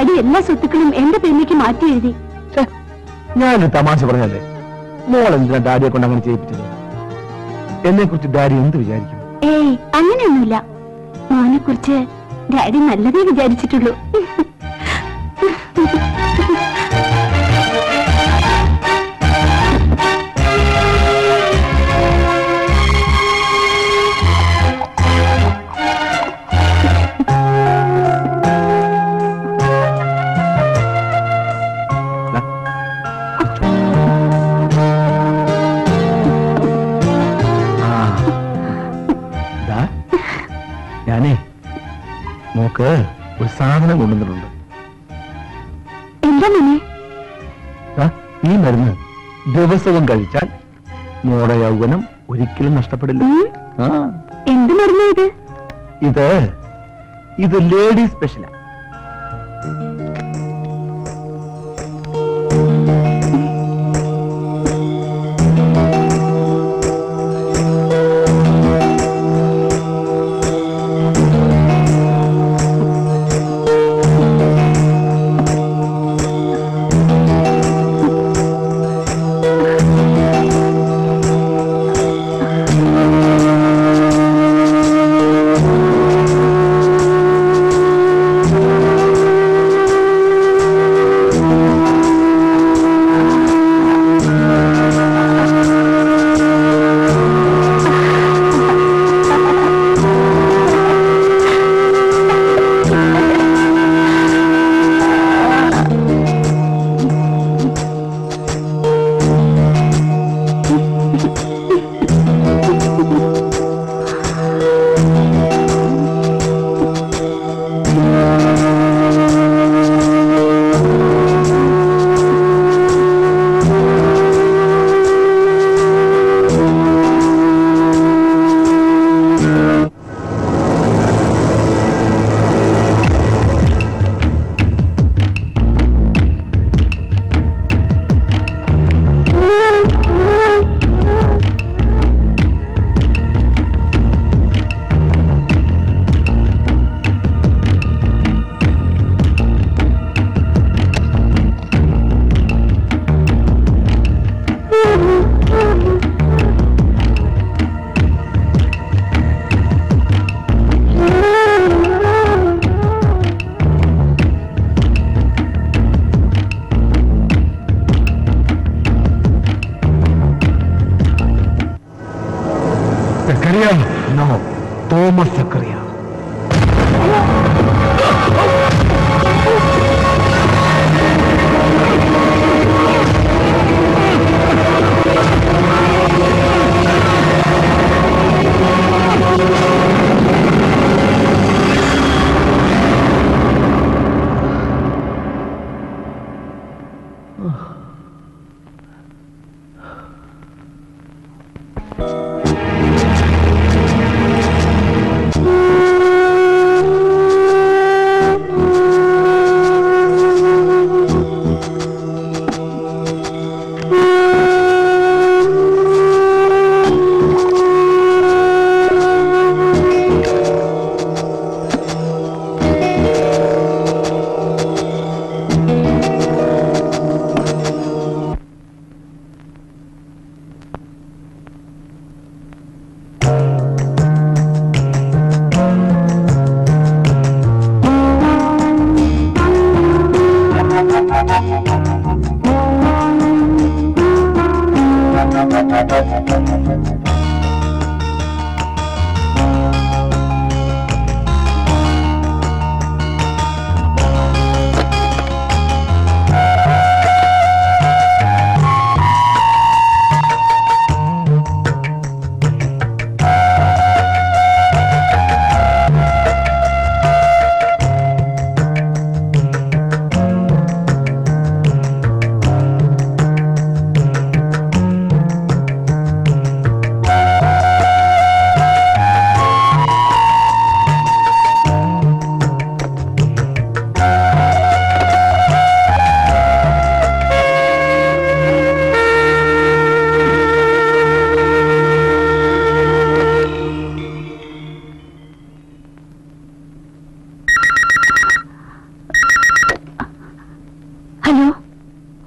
Daddy എല്ലാ സ്വത്തുക്കളും എന്റെ പേരിലേക്ക് മാറ്റി എഴുതി ഛെ, ഞാനൊരു തമാശ പറഞ്ഞല്ലേ മോൾ എന്തിനാ ഡാഡിയെ കൊണ്ട് അങ്ങനെ ചെയ്യിപ്പിച്ചത് എന്നെ കുറിച്ച് ഡാഡി എന്ത് വിചാരിക്കും ഏയ് അങ്ങനെയൊന്നുമില്ല മോനെ കുറിച്ച് ഡാഡി നല്ലതേ വിചാരിച്ചിട്ടുള്ളൂ ദാ. ആ. ദാ, ഞാനേ മോക്ക് ഒരു സാധനം കൊണ്ടുവന്നിട്ടുണ്ട് എന്താ മോനെ ദാ, ഈ മരുന്ന് ദിവസവും കഴിച്ചാൽ മോടെ യൗവനം ഒരിക്കലും നഷ്ടപ്പെടില്ല ഉം, ആ എന്ത് മരുന്ന് ഇത് ഇത് ഇത് ലേഡി സ്പെഷ്യലാ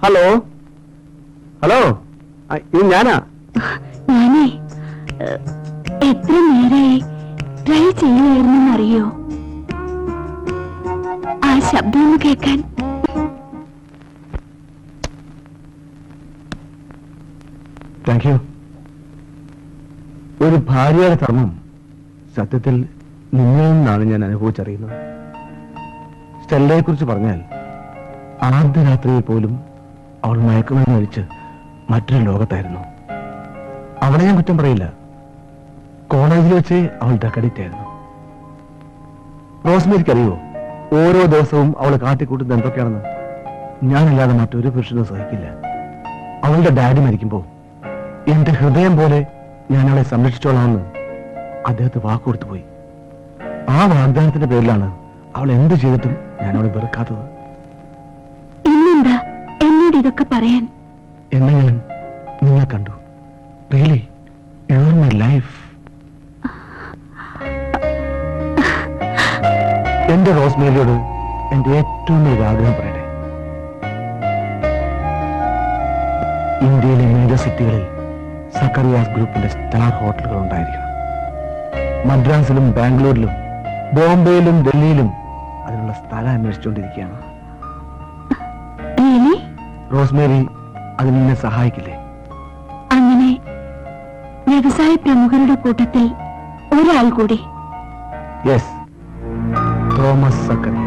ഹലോ ഹലോ ആ, ഇത് ഞാനാ ഞാനേ ഏഹ്, എത്ര നേരായി ട്രൈ ചെയ്യുകയായിരുന്നെന്നറിയോ ആ ശബ്ദം ഒന്ന് കേൾക്കാൻ താങ്ക് യു ഒരു ഭാര്യയുടെ ധർമ്മം സത്യത്തിൽ നിന്നിൽ നിന്നാണ് ഞാൻ അനുഭവിച്ചറിയുന്നത് സ്റ്റെല്ലയെ കുറിച്ച് പറഞ്ഞാൽ ആദ്യ രാത്രിയിൽ പോലും അവൾ മയക്കുമരുന്ന് കഴിച്ച് മറ്റൊരു ലോകത്തായിരുന്നു അവളെ ഞാൻ കുറ്റം പറയില്ല കോളേജിൽ വെച്ച് അവൾ ഡക്കഡിറ്റ് ആയിരുന്നു റോസ്മേരിക്ക് അറിയോ ഓരോ ദിവസവും അവൾ കാട്ടിക്കൂട്ടുന്നത് എന്തൊക്കെയാണെന്ന് ഞാനില്ലാതെ മറ്റൊരു പുരുഷനും സഹിക്കില്ല അവളുടെ ഡാഡി മരിക്കുമ്പോ എന്റെ ഹൃദയം പോലെ ഞാൻ അവളെ സംരക്ഷിച്ചോളാമെന്ന് അദ്ദേഹത്തെ വാക്കുകൊടുത്തു പോയി ആ വാഗ്ദാനത്തിന്റെ പേരിലാണ് അവൾ എന്ത് ചെയ്തിട്ടും ഞാൻ അവളെ വെറുക്കാത്തത് ഇന്നെന്താ എന്നോട് ഇതൊക്കെ പറയാൻ എന്നെ ഞാൻ നിന്നെ കണ്ടു really you are my life എന്റെ റോസ്മേലിയോട് എന്റെ ഏറ്റവും വലിയ ആഗ്രഹം പറയട്ടെ ഇന്ത്യയിലെ മേജർ സിറ്റികളിൽ സക്കറിയാസ് ഗ്രൂപ്പിന്റെ സ്റ്റാർ ഹോട്ടലുകൾ ഉണ്ടായിരിക്കണം മദ്രാസിലും ബാംഗ്ലൂരിലും ബോംബെയിലും ഡൽഹിയിലും അതിനുള്ള സ്ഥലം അന്വേഷിച്ചുകൊണ്ടിരിക്കുകയാണ് റിയലി റോസ്മേരി അതിന് എന്നെ സഹായിക്കില്ലേ അങ്ങനെ വ്യവസായ പ്രമുഖരുടെ കൂട്ടത്തിൽ ഒരാൾ കൂടി യെസ് തോമസ് സക്കറിയ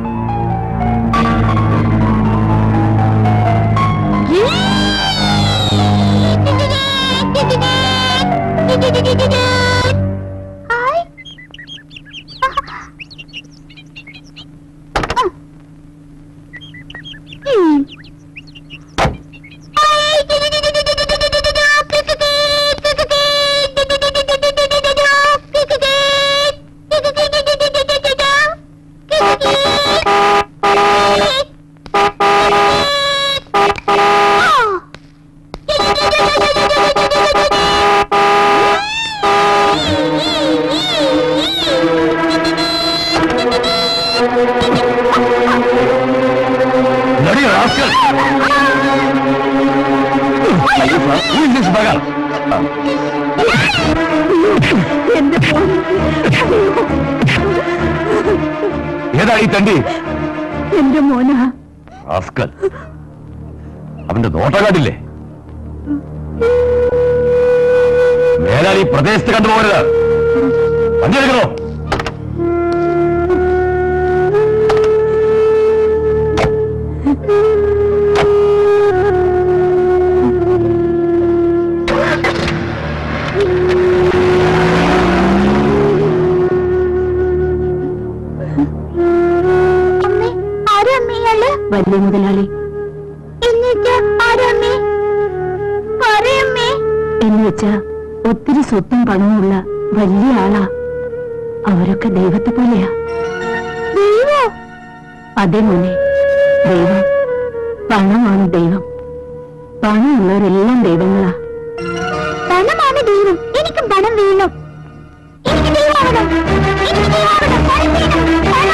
എന്റെ ഫോൺ ഏതാ ഈ തണ്ടി എന്റെ മോനാ റാസ്കൽ അവന്റെ നോട്ടം കണ്ടില്ലേ മേലാൽ ഈ പ്രദേശത്ത് കണ്ടുപോകരുത് വണ്ടി എടുക്കണോ വലിയ മുതലാളി എന്ന് വെച്ചാ ഒത്തിരി സ്വത്തും പണവുമുള്ള വലിയ ആളാ അവരൊക്കെ ദൈവത്തെ പോലെയാ അതെ മോനെ ദൈവം പണമാണ് ദൈവം പണമുള്ളവരെല്ലാം ദൈവങ്ങളാ പണമാണ് ദൈവം എനിക്കും പണം വേണം എനിക്ക് ദൈവമാവണം എനിക്ക് ദൈവമാവണം പണം വേണം പണം